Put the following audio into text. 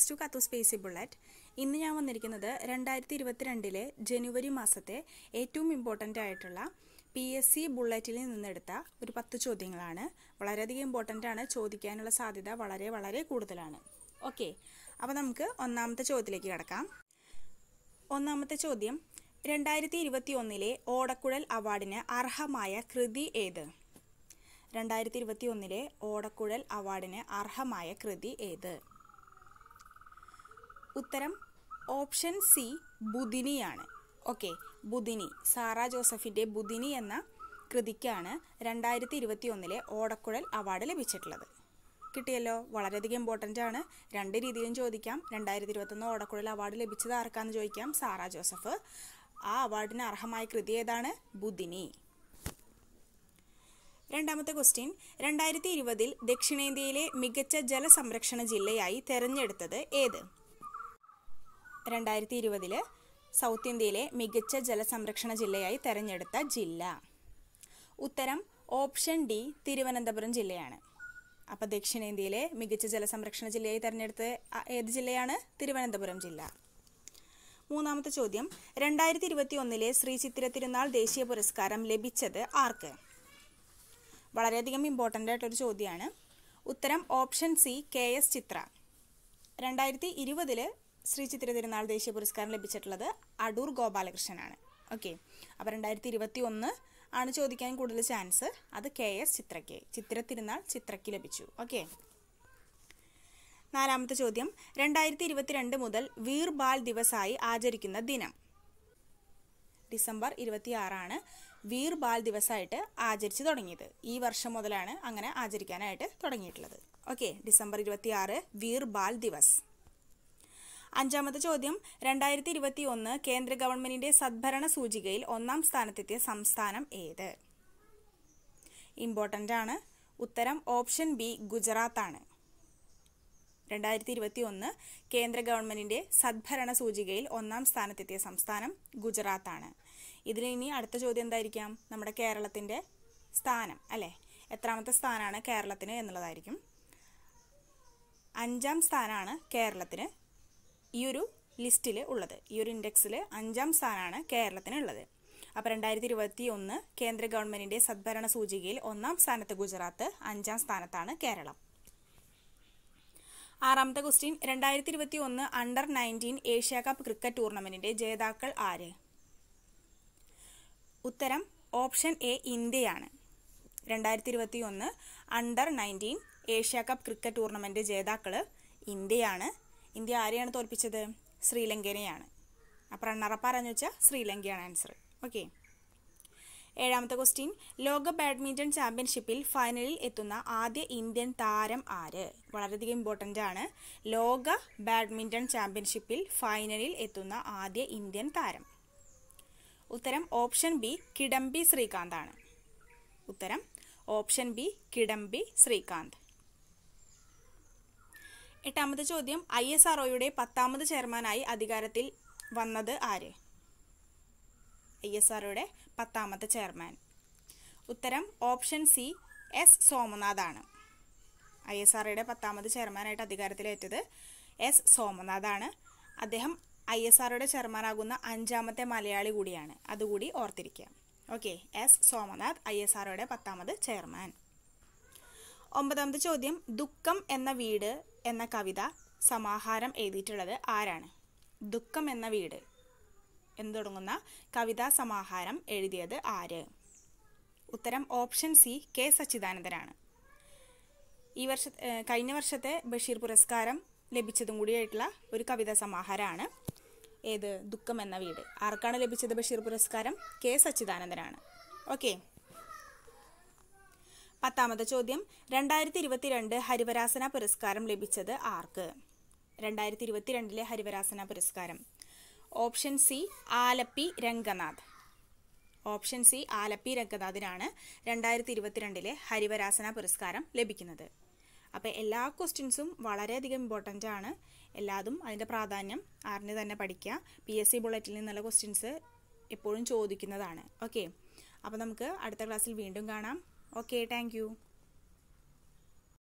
thanks to കത്തു സ്പേസി bullet ഇന്ന് ഞാൻ വന്നിരിക്കുന്നത് രണ്ടായിരത്തി ഇരുപത്തിരണ്ടിലെ ജനുവരി മാസത്തെ ഏറ്റവും ഇമ്പോർട്ടൻ്റ് ആയിട്ടുള്ള പി എസ് സി ബുള്ളറ്റിൽ നിന്നെടുത്ത ഒരു പത്ത് ചോദ്യങ്ങളാണ് വളരെയധികം ഇമ്പോർട്ടൻ്റ് ആണ് ചോദിക്കാനുള്ള സാധ്യത വളരെ വളരെ കൂടുതലാണ് ഓക്കെ അപ്പോൾ നമുക്ക് ഒന്നാമത്തെ ചോദ്യത്തിലേക്ക് കിടക്കാം ഒന്നാമത്തെ ചോദ്യം രണ്ടായിരത്തി ഇരുപത്തി ഒന്നിലെ ഓടക്കുഴൽ അവാർഡിന് അർഹമായ കൃതി ഏത് രണ്ടായിരത്തി ഇരുപത്തി ഒന്നിലെ ഓടക്കുഴൽ അവാർഡിന് അർഹമായ കൃതി ഏത് ഉത്തരം ഓപ്ഷൻ സി ബുദിനിയാണ് ഓക്കെ ബുദിനി സാറ ജോസഫിൻ്റെ ബുദിനി എന്ന കൃതിക്കാണ് രണ്ടായിരത്തി ഇരുപത്തി ഒന്നിലെ ഓടക്കുഴൽ അവാർഡ് ലഭിച്ചിട്ടുള്ളത് കിട്ടിയല്ലോ വളരെയധികം ഇമ്പോർട്ടൻ്റ് ആണ് രണ്ട് രീതിയിലും ചോദിക്കാം രണ്ടായിരത്തി ഇരുപത്തൊന്ന് ഓടക്കുഴൽ അവാർഡ് ലഭിച്ചത് ആർക്കാന്ന് ചോദിക്കാം സാറ ജോസഫ് ആ അവാർഡിന് അർഹമായ കൃതി ഏതാണ് ബുദിനി രണ്ടാമത്തെ ക്വസ്റ്റ്യൻ രണ്ടായിരത്തി ഇരുപതിൽ ദക്ഷിണേന്ത്യയിലെ മികച്ച ജലസംരക്ഷണ ജില്ലയായി തെരഞ്ഞെടുത്തത് ഏത് രണ്ടായിരത്തി ഇരുപതില് സൗത്ത് ഇന്ത്യയിലെ മികച്ച ജലസംരക്ഷണ ജില്ലയായി തെരഞ്ഞെടുത്ത ജില്ല ഉത്തരം ഓപ്ഷൻ ഡി തിരുവനന്തപുരം ജില്ലയാണ് അപ്പോൾ ദക്ഷിണേന്ത്യയിലെ മികച്ച ജലസംരക്ഷണ ജില്ലയായി തെരഞ്ഞെടുത്ത ഏത് ജില്ലയാണ് തിരുവനന്തപുരം ജില്ല മൂന്നാമത്തെ ചോദ്യം രണ്ടായിരത്തി ഇരുപത്തി ഒന്നിലെ ശ്രീ ചിത്തിര തിരുനാൾ ദേശീയ പുരസ്കാരം ലഭിച്ചത് ആർക്ക് വളരെയധികം ഇമ്പോർട്ടൻ്റ് ആയിട്ടൊരു ചോദ്യമാണ് ഉത്തരം option C K S Chithra രണ്ടായിരത്തി ഇരുപതില് ശ്രീ ചിത്ര തിരുനാൾ ദേശീയ പുരസ്കാരം ലഭിച്ചിട്ടുള്ളത് അടൂർ ഗോപാലകൃഷ്ണനാണ് ഓക്കെ അപ്പോൾ രണ്ടായിരത്തി ഇരുപത്തി ഒന്ന് ആണ് ചോദിക്കാൻ കൂടുതൽ ചാൻസ് അത് കെ എസ് ചിത്രയ്ക്ക് ചിത്ര തിരുനാൾ ചിത്രയ്ക്ക് ലഭിച്ചു ഓക്കെ നാലാമത്തെ ചോദ്യം രണ്ടായിരത്തി ഇരുപത്തിരണ്ട് മുതൽ വീർ ബാൽ ദിവസായി ആചരിക്കുന്ന ദിനം ഡിസംബർ ഇരുപത്തി ആറാണ് വീർ ബാൽ ദിവസമായിട്ട് ആചരിച്ചു തുടങ്ങിയത് ഈ വർഷം മുതലാണ് അങ്ങനെ ആചരിക്കാനായിട്ട് തുടങ്ങിയിട്ടുള്ളത് ഓക്കെ ഡിസംബർ ഇരുപത്തി ആറ് വീർ ബാൽ ദിവസ് അഞ്ചാമത്തെ ചോദ്യം രണ്ടായിരത്തി ഇരുപത്തി ഒന്ന് കേന്ദ്ര ഗവൺമെന്റിന്റെ സദ്ഭരണ സൂചികയിൽ ഒന്നാം സ്ഥാനത്തെത്തിയ സംസ്ഥാനം ഏത് ഇമ്പോർട്ടൻ്റ് ആണ് ഉത്തരം ഓപ്ഷൻ ബി ഗുജറാത്ത് ആണ് രണ്ടായിരത്തി ഇരുപത്തി ഒന്ന് കേന്ദ്ര ഗവൺമെന്റിന്റെ സദ്ഭരണ സൂചികയിൽ ഒന്നാം സ്ഥാനത്തെത്തിയ സംസ്ഥാനം ഗുജറാത്താണ് ഇതിന് ഇനി അടുത്ത ചോദ്യം എന്തായിരിക്കാം നമ്മുടെ കേരളത്തിന്റെ സ്ഥാനം അല്ലേ എത്രാമത്തെ സ്ഥാനമാണ് കേരളത്തിന് എന്നുള്ളതായിരിക്കും അഞ്ചാം സ്ഥാനമാണ് കേരളത്തിന് ഈ ഒരു ലിസ്റ്റിൽ ഉള്ളത് ഈ ഒരു ഇൻഡെക്സിൽ അഞ്ചാം സ്ഥാനമാണ് കേരളത്തിന് ഉള്ളത് അപ്പോൾ രണ്ടായിരത്തി ഇരുപത്തി ഒന്ന് കേന്ദ്ര ഗവൺമെന്റിന്റെ സദ്ഭരണ സൂചികയിൽ ഒന്നാം സ്ഥാനത്ത് ഗുജറാത്ത് അഞ്ചാം സ്ഥാനത്താണ് കേരളം ആറാമത്തെ ക്വസ്റ്റ്യൻ രണ്ടായിരത്തി ഇരുപത്തി ഒന്ന് under nineteen Asia cup cricket ടൂർണമെന്റിന്റെ ജേതാക്കൾ ആര് ഉത്തരം ഓപ്ഷൻ എ ഇന്ത്യയാണ് രണ്ടായിരത്തി ഇരുപത്തി ഒന്ന് under nineteen Asia cup cricket tournament ജേതാക്കൾ ഇന്ത്യയാണ് ഇന്ത്യ ആരെയാണ് തോൽപ്പിച്ചത് ശ്രീലങ്കനെയാണ് അപ്പോൾ റണ്ണറപ്പ് ആരാന്ന് വെച്ചാൽ ശ്രീലങ്കയാണ് ആൻസർ ഓക്കെ ഏഴാമത്തെ ക്വസ്റ്റ്യൻ ലോക ബാഡ്മിൻ്റൺ ചാമ്പ്യൻഷിപ്പിൽ ഫൈനലിൽ എത്തുന്ന ആദ്യ ഇന്ത്യൻ താരം ആര് വളരെയധികം ഇമ്പോർട്ടൻ്റ് ആണ് ലോക ബാഡ്മിൻ്റൺ ചാമ്പ്യൻഷിപ്പിൽ ഫൈനലിൽ എത്തുന്ന ആദ്യ ഇന്ത്യൻ താരം ഉത്തരം ഓപ്ഷൻ ബി കിഡംബി ശ്രീകാന്ത് ആണ് ഉത്തരം ഓപ്ഷൻ ബി കിഡംബി ശ്രീകാന്ത് എട്ടാമത്തെ ചോദ്യം ഐ എസ് ആർ ഒയുടെ പത്താമത് ചെയർമാനായി അധികാരത്തിൽ വന്നത് ആര് ഐ എസ് ആർ ഒയുടെ പത്താമത്തെ ചെയർമാൻ ഉത്തരം ഓപ്ഷൻ സി എസ് സോമനാഥ് ആണ് ഐ എസ് ആർ ഒയുടെ പത്താമത് ചെയർമാനായിട്ട് അധികാരത്തിലേറ്റത് എസ് സോമനാഥ് ആണ് അദ്ദേഹം ഐ എസ് ആർ ഒയുടെ ചെയർമാനാകുന്ന അഞ്ചാമത്തെ മലയാളി കൂടിയാണ് അതുകൂടി ഓർത്തിരിക്കുക okay S Somanath I S R ഒയുടെ പത്താമത് ചെയർമാൻ ഒമ്പതാമത്തെ ചോദ്യം ദുഃഖം എന്ന വീട് എന്ന കവിത സമാഹാരം എഴുതിയിട്ടുള്ളത് ആരാണ് ദുഃഖം എന്ന വീട് എന്ന് തുടങ്ങുന്ന കവിതാ സമാഹാരം എഴുതിയത് ആര് ഉത്തരം ഓപ്ഷൻ സി കെ സച്ചിദാനന്ദനാണ് ഈ വർഷ കഴിഞ്ഞ വർഷത്തെ ബഷീർ പുരസ്കാരം ലഭിച്ചതും കൂടിയായിട്ടുള്ള ഒരു കവിതാ സമാഹാരമാണ് ഏത് ദുഃഖം എന്ന വീട് ആർക്കാണ് ലഭിച്ചത് ബഷീർ പുരസ്കാരം കെ സച്ചിദാനന്ദനാണ് ഓക്കെ പത്താമത്തെ ചോദ്യം രണ്ടായിരത്തി ഇരുപത്തിരണ്ട് ഹരിവരാസന പുരസ്കാരം ലഭിച്ചത് ആർക്ക് രണ്ടായിരത്തി ഇരുപത്തിരണ്ടിലെ ഹരിവരാസന പുരസ്കാരം option C Alleppey Ranganath option C Alleppey രംഗനാഥിനാണ് രണ്ടായിരത്തി ഇരുപത്തിരണ്ടിലെ ഹരിവരാസന പുരസ്കാരം ലഭിക്കുന്നത് അപ്പോൾ എല്ലാ ക്വസ്റ്റ്യൻസും വളരെയധികം ഇമ്പോർട്ടൻ്റ് ആണ് എല്ലാതും അതിൻ്റെ പ്രാധാന്യം അറിഞ്ഞ് തന്നെ പഠിക്കുക പി എസ് സി ബുള്ളറ്റിൽ നിന്നുള്ള ക്വസ്റ്റ്യൻസ് എപ്പോഴും ചോദിക്കുന്നതാണ് ഓക്കെ അപ്പോൾ നമുക്ക് അടുത്ത ക്ലാസ്സിൽ വീണ്ടും കാണാം ഓക്കെ താങ്ക്